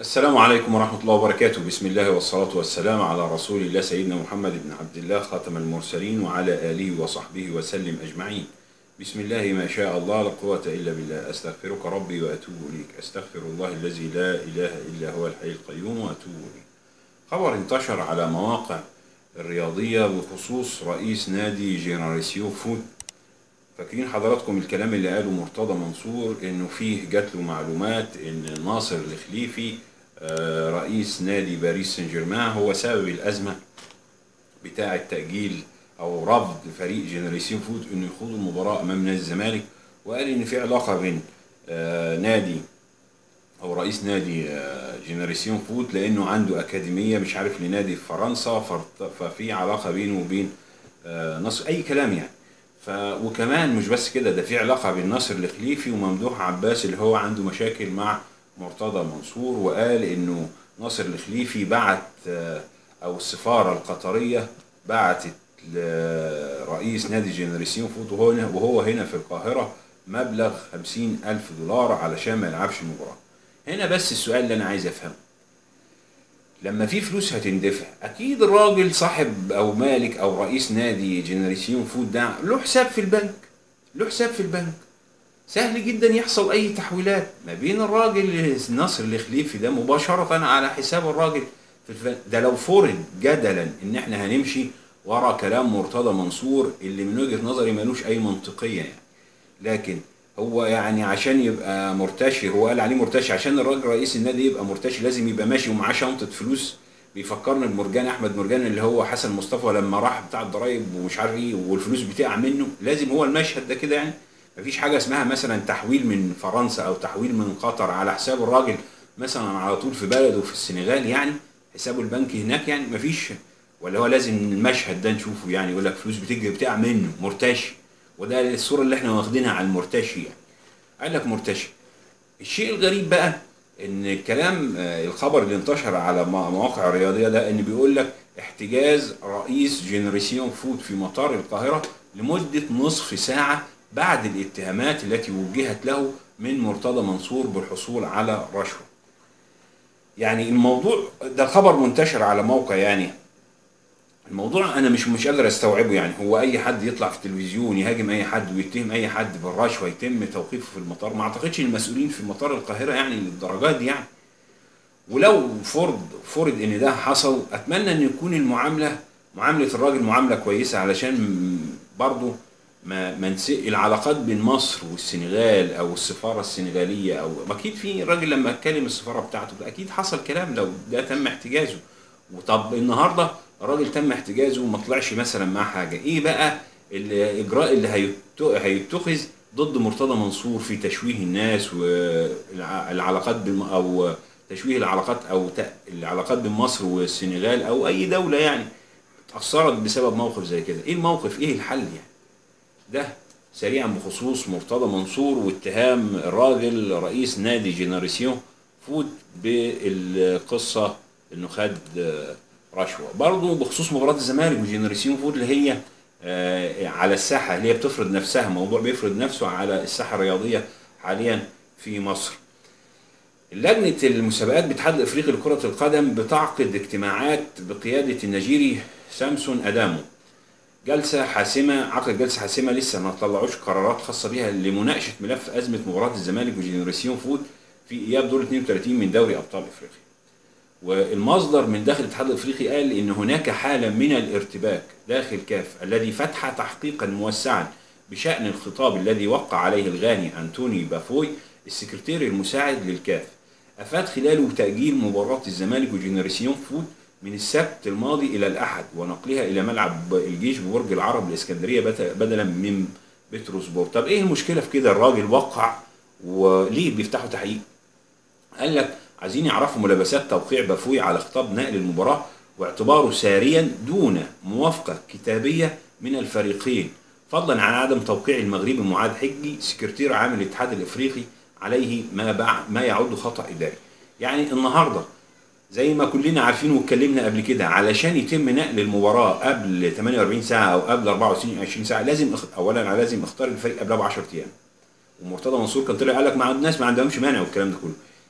السلام عليكم ورحمة الله وبركاته بسم الله والصلاة والسلام على رسول الله سيدنا محمد بن عبد الله خاتم المرسلين وعلى آله وصحبه وسلم أجمعين بسم الله ما شاء الله لا قوة إلا بالله أستغفرك ربي وأتوب إليك أستغفر الله الذي لا إله إلا هو الحي القيوم وأتوب إليه خبر انتشر على مواقع الرياضية بخصوص رئيس نادي جينيراسيون فوت فاكرين حضراتكم الكلام اللي قاله مرتضى منصور انه فيه جات له معلومات ان ناصر الخليفي آه، رئيس نادي باريس سان جيرمان هو سبب الازمه بتاعه تاجيل او رفض فريق جنريسيون فوت انه يخوض المباراه امام نادي الزمالك وقال ان في علاقه بين آه، نادي او رئيس نادي آه، جنريسيون فوت لانه عنده اكاديميه مش عارف لنادي في فرنسا فارت- ففي علاقه بينه وبين آه، نصر اي كلام يعني ف وكمان مش بس كده ده في علاقه بين ناصر الخليفي وممدوح عباس اللي هو عنده مشاكل مع مرتضى منصور وقال انه ناصر الخليفي بعت آه، او السفاره القطريه بعتت لرئيس نادي جنريسيون فوت وهو هنا وهو هنا في القاهره مبلغ خمسين ألف دولار علشان ما يلعبش المباراه هنا بس السؤال اللي انا عايز افهمه لما في فلوس هتندفع اكيد الراجل صاحب او مالك او رئيس نادي جنريسيون فود ده له حساب في البنك له حساب في البنك سهل جدا يحصل اي تحويلات ما بين الراجل ناصر الخليفي ده مباشرة على حساب الراجل في الف... ده لو فرض جدلا ان احنا هنمشي ورا كلام مرتضى منصور اللي من وجهة نظري ملوش اي منطقية يعني لكن هو يعني عشان يبقى مرتشي هو قال عليه مرتشي عشان الراجل رئيس النادي يبقى مرتشي لازم يبقى ماشي ومعاه شنطة فلوس بيفكرني بمرجان احمد مرجان اللي هو حسن مصطفى لما راح بتاع الضرايب ومش عارف ايه والفلوس بتقع منه لازم هو المشهد ده كده يعني مفيش حاجه اسمها مثلا تحويل من فرنسا او تحويل من قطر على حساب الراجل مثلا على طول في بلده في السنغال يعني حسابه البنكي هناك يعني مفيش ولا هو لازم المشهد ده نشوفه يعني يقول لك فلوس بتجري بتقع منه مرتشي وده الصوره اللي احنا واخدينها على المرتشي يعني قال لك مرتشي الشيء الغريب بقى ان الكلام آه، الخبر اللي انتشر على مو- مواقع الرياضيه ده ان بيقول لك احتجاز رئيس جنريسيون فود في مطار القاهره لمده نصف ساعه بعد الاتهامات التي وجهت له من مرتضى منصور بالحصول على رشوه. يعني الموضوع ده خبر منتشر على موقع يعني الموضوع انا مش مش قادر استوعبه يعني هو اي حد يطلع في التلفزيون يهاجم اي حد ويتهم اي حد بالرشوه يتم توقيفه في المطار ما اعتقدش المسؤولين في مطار القاهره يعني للدرجات دي يعني ولو فرض فرض ان ده حصل اتمنى ان يكون المعامله معامله الراجل معامله كويسه علشان م- برضه ما ما نسي العلاقات بين مصر والسنغال او السفاره السنغاليه او اكيد في راجل لما اتكلم السفاره بتاعته اكيد حصل كلام لو ده تم احتجازه وطب النهارده الراجل تم احتجازه وما طلعش مثلا معاه حاجه ايه بقى الاجراء اللي هيت- هيتخذ ضد مرتضى منصور في تشويه الناس والعلاقات بين او تشويه العلاقات او ت- العلاقات بين مصر والسنغال او اي دوله يعني اتاثرت بسبب موقف زي كده ايه الموقف ايه الحل يعني ده سريعا بخصوص مرتضى منصور واتهام الراجل رئيس نادي جينيراسيون فود بالقصه انه خد آه، رشوه برضه بخصوص مباراه الزمالك وجينيراسيون فود اللي هي آه، على الساحه اللي هي بتفرض نفسها موضوع بيفرض نفسه على الساحه الرياضيه حاليا في مصر لجنة المسابقات باتحاد الافريقي لكرة القدم بتعقد اجتماعات بقيادة النيجيري سامسون ادامو جلسة حاسمة عقد جلسة حاسمة لسه ما طلعوش قرارات خاصة بيها لمناقشة ملف أزمة مباراة الزمالك وجنريسيون فود في إياب دور 32 من دوري أبطال إفريقيا. والمصدر من داخل الاتحاد الافريقي قال ان هناك حاله من الارتباك داخل كاف الذي فتح تحقيقا موسعا بشان الخطاب الذي وقع عليه الغاني انتوني بافوي السكرتير المساعد للكاف افاد خلاله تاجيل مباراه الزمالك وجنريسيون فود من السبت الماضي الى الاحد ونقلها الى ملعب الجيش ببرج العرب الاسكندريه بت- بدلا من بتروسبور طب ايه المشكله في كده الراجل وقع وليه بيفتحوا تحقيق قال لك عايزين يعرفوا ملابسات توقيع بافوي على خطاب نقل المباراة واعتباره ساريا دون موافقة كتابية من الفريقين فضلا عن عدم توقيع المغربي معاذ حجي سكرتير عام الاتحاد الافريقي عليه ما بع... ما يعد خطأ اداري. يعني النهارده زي ما كلنا عارفين واتكلمنا قبل كده علشان يتم نقل المباراة قبل 48 ساعة او قبل 24 20 ساعة لازم أخ... اولا لازم اختار الفريق قبلها ب 10 ايام. ومرتضى منصور كان طلع قال لك مع الناس ما عندهمش مانع والكلام ده كله.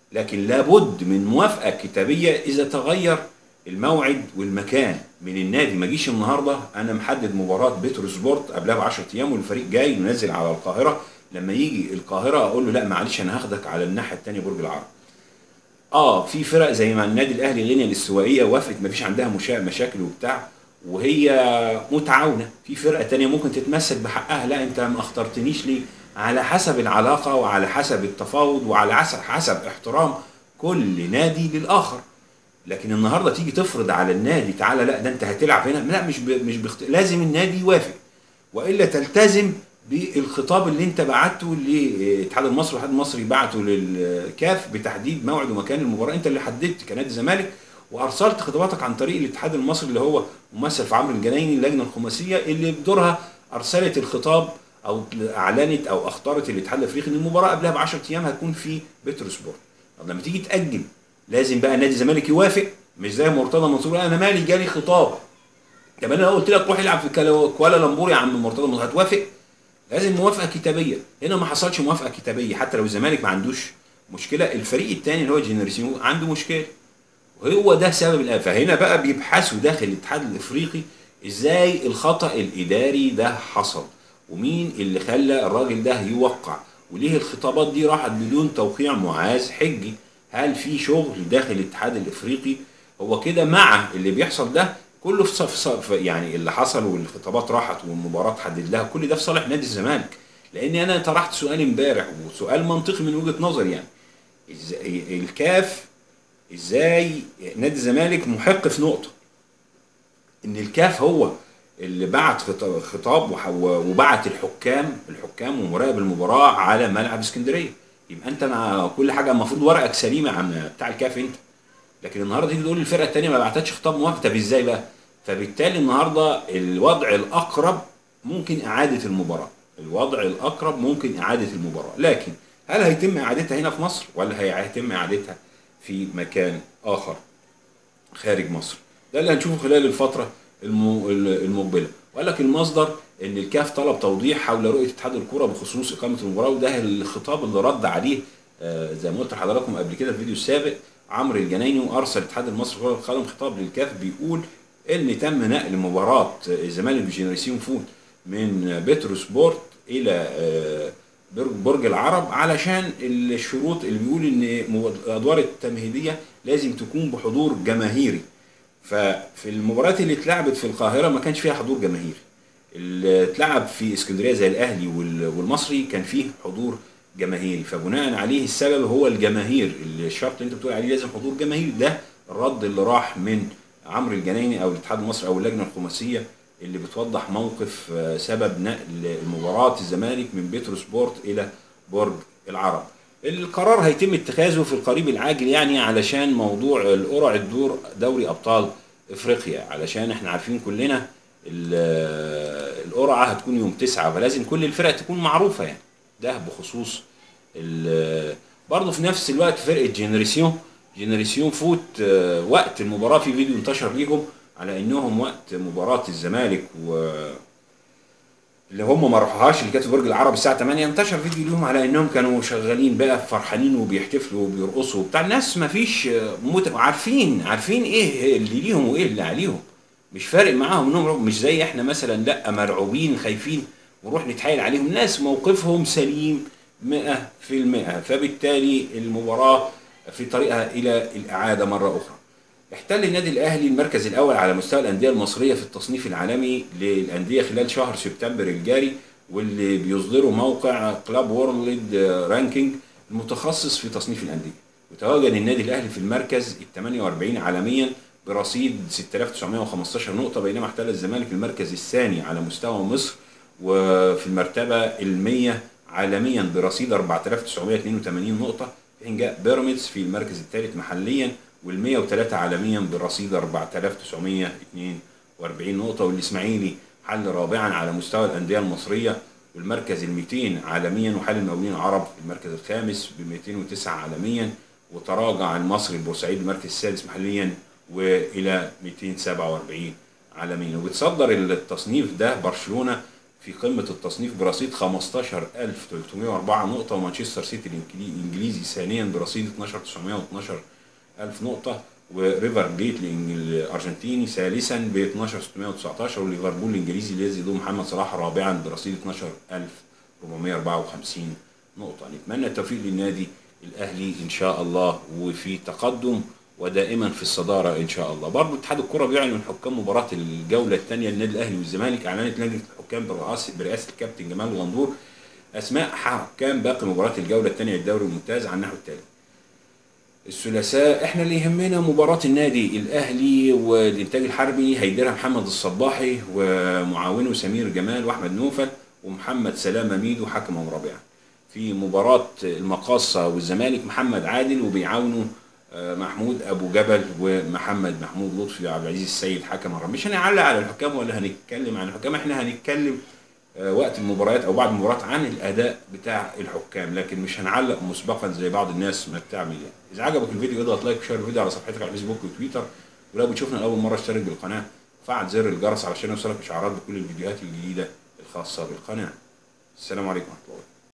لكن لابد من موافقه كتابيه اذا تغير الموعد والمكان من النادي ما جيش النهارده انا محدد مباراه بيترو سبورت قبلها ب 10 ايام والفريق جاي ونازل على القاهره لما يجي القاهره اقول له لا معلش انا هاخدك على الناحيه الثانيه برج العرب اه في فرق زي ما النادي الاهلي غينيا الاستوائيه وافقت ما فيش عندها مشا... مشاكل وبتاع وهي متعاونه في فرقه تانية ممكن تتمسك بحقها لا انت ما اخترتنيش ليه على حسب العلاقه وعلى حسب التفاوض وعلى حسب حسب احترام كل نادي للاخر لكن النهارده تيجي تفرض على النادي تعالى لا ده انت هتلعب هنا لا مش ب... مش بخت... لازم النادي يوافق والا تلتزم بالخطاب اللي انت بعته للاتحاد المصري والاتحاد المصري بعته للكاف بتحديد موعد ومكان المباراه انت اللي حددت كنادي زمالك وارسلت خطاباتك عن طريق الاتحاد المصري اللي هو ممثل في عمرو الجنايني اللجنه الخماسيه اللي بدورها ارسلت الخطاب او اعلنت او اختارت الاتحاد الافريقي ان المباراه قبلها ب 10 ايام هتكون في بترو سبورت طب لما تيجي تاجل لازم بقى نادي الزمالك يوافق مش زي مرتضى منصور انا مالي جالي خطاب طب انا لو قلت لك روح العب في كوالالمبور يا عم مرتضى منصور هتوافق لازم موافقه كتابيه هنا ما حصلش موافقه كتابيه حتى لو الزمالك ما عندوش مشكله الفريق الثاني اللي هو جينيريسيون عنده مشكله وهو ده سبب الآن فهنا بقى بيبحثوا داخل الاتحاد الافريقي ازاي الخطا الاداري ده حصل ومين اللي خلى الراجل ده يوقع وليه الخطابات دي راحت بدون توقيع معاذ حجي هل في شغل داخل الاتحاد الافريقي هو كده مع اللي بيحصل ده كله في صف صف يعني اللي حصل والخطابات راحت والمباراه تحدد لها كل ده في صالح نادي الزمالك لان انا طرحت سؤال امبارح وسؤال منطقي من وجهه نظري يعني الكاف ازاي نادي الزمالك محق في نقطه ان الكاف هو اللي بعت خطاب وبعت الحكام الحكام ومراقب المباراه على ملعب اسكندريه يبقى انت مع كل حاجه المفروض ورقك سليمه عن بتاع الكاف انت لكن النهارده تيجي تقول الفرقه الثانيه ما بعتتش خطاب موافق طب ازاي بقى؟ فبالتالي النهارده الوضع الاقرب ممكن اعاده المباراه الوضع الاقرب ممكن اعاده المباراه لكن هل هيتم اعادتها هنا في مصر ولا هيتم اعادتها في مكان اخر خارج مصر ده اللي هنشوفه خلال الفتره المقبله وقال لك المصدر ان الكاف طلب توضيح حول رؤيه اتحاد الكره بخصوص اقامه المباراه وده الخطاب اللي رد عليه زي ما قلت لحضراتكم قبل كده في الفيديو السابق عمرو الجنايني وارسل الاتحاد المصري لكره القدم خطاب للكاف بيقول ان تم نقل مباراه الزمالك وجنريسيون فوت من بترو سبورت الى برج العرب علشان الشروط اللي بيقول ان الادوار التمهيديه لازم تكون بحضور جماهيري ففي المباريات اللي اتلعبت في القاهره ما كانش فيها حضور جماهيري اللي اتلعب في اسكندريه زي الاهلي والمصري كان فيه حضور جماهيري فبناء عليه السبب هو الجماهير الشرط اللي انت بتقول عليه لازم حضور جماهيري ده الرد اللي راح من عمرو الجنايني او الاتحاد المصري او اللجنه الخماسيه اللي بتوضح موقف سبب نقل مباراه الزمالك من بيترو سبورت الى برج العرب القرار هيتم اتخاذه في القريب العاجل يعني علشان موضوع القرع الدور دوري ابطال افريقيا علشان احنا عارفين كلنا القرعه هتكون يوم تسعة فلازم كل الفرق تكون معروفه يعني ده بخصوص برضه في نفس الوقت فرقه جينيريسيون جينيريسيون فوت وقت المباراه في فيديو انتشر ليهم على انهم وقت مباراه الزمالك و اللي هم ما راحوهاش اللي كانت في برج العرب الساعه 8 انتشر فيديو ليهم على انهم كانوا شغالين بقى فرحانين وبيحتفلوا وبيرقصوا وبتاع الناس ما فيش مت... عارفين عارفين ايه اللي ليهم وايه اللي عليهم مش فارق معاهم انهم مش زي احنا مثلا لا مرعوبين خايفين ونروح نتحايل عليهم ناس موقفهم سليم 100% فبالتالي المباراه في طريقها الى الاعاده مره اخرى احتل النادي الاهلي المركز الاول على مستوى الانديه المصريه في التصنيف العالمي للانديه خلال شهر سبتمبر الجاري واللي بيصدره موقع كلاب وورلد رانكينج المتخصص في تصنيف الانديه وتواجد النادي الاهلي في المركز ال 48 عالميا برصيد 6915 نقطه بينما احتل الزمالك المركز الثاني على مستوى مصر وفي المرتبه ال 100 عالميا برصيد 4982 نقطه في حين جاء بيراميدز في المركز الثالث محليا وال 103 عالميا برصيد 4942 نقطة والإسماعيلي حل رابعا على مستوى الأندية المصرية والمركز ال 200 عالميا وحل المقاولين العرب في المركز الخامس ب 209 عالميا وتراجع المصري البورسعيد المركز السادس محليا والى 247 عالميا وبتصدر التصنيف ده برشلونه في قمة التصنيف برصيد 15304 نقطة ومانشستر سيتي الإنجلي- الإنجليزي ثانيا برصيد 12912 ألف نقطة وريفر بليت الإنج- الأرجنتيني ثالثا ب 12619 وليفربول الإنجليزي الذي له محمد صلاح رابعا برصيد 12454 نقطة نتمنى التوفيق للنادي الأهلي إن شاء الله وفي تقدم ودائما في الصدارة إن شاء الله برضه اتحاد الكرة بيعلن حكام مباراة الجولة الثانية للنادي الأهلي والزمالك أعلنت لجنة الحكام برئاسة برئاسة الكابتن جمال غندور أسماء حكام باقي مباراة الجولة الثانية للدوري الممتاز على النحو التالي الثلاثاء احنا اللي يهمنا مباراة النادي الاهلي والانتاج الحربي هيديرها محمد الصباحي ومعاونه سمير جمال واحمد نوفل ومحمد سلامة ميدو حكما رابعا في مباراة المقاصة والزمالك محمد عادل وبيعاونه آه، محمود ابو جبل ومحمد محمود لطفي وعبد العزيز السيد حكم رابع مش هنعلق على الحكام ولا هنتكلم عن الحكام احنا هنتكلم آه، وقت المباريات او بعد المباراه عن الاداء بتاع الحكام لكن مش هنعلق مسبقا زي بعض الناس ما بتعمل يعني اذا عجبك الفيديو اضغط لايك وشير الفيديو على صفحتك على الفيسبوك وتويتر ولو بتشوفنا لاول مره اشترك بالقناه وفعل زر الجرس علشان يوصلك اشعارات بكل الفيديوهات الجديده الخاصه بالقناه السلام عليكم ورحمه الله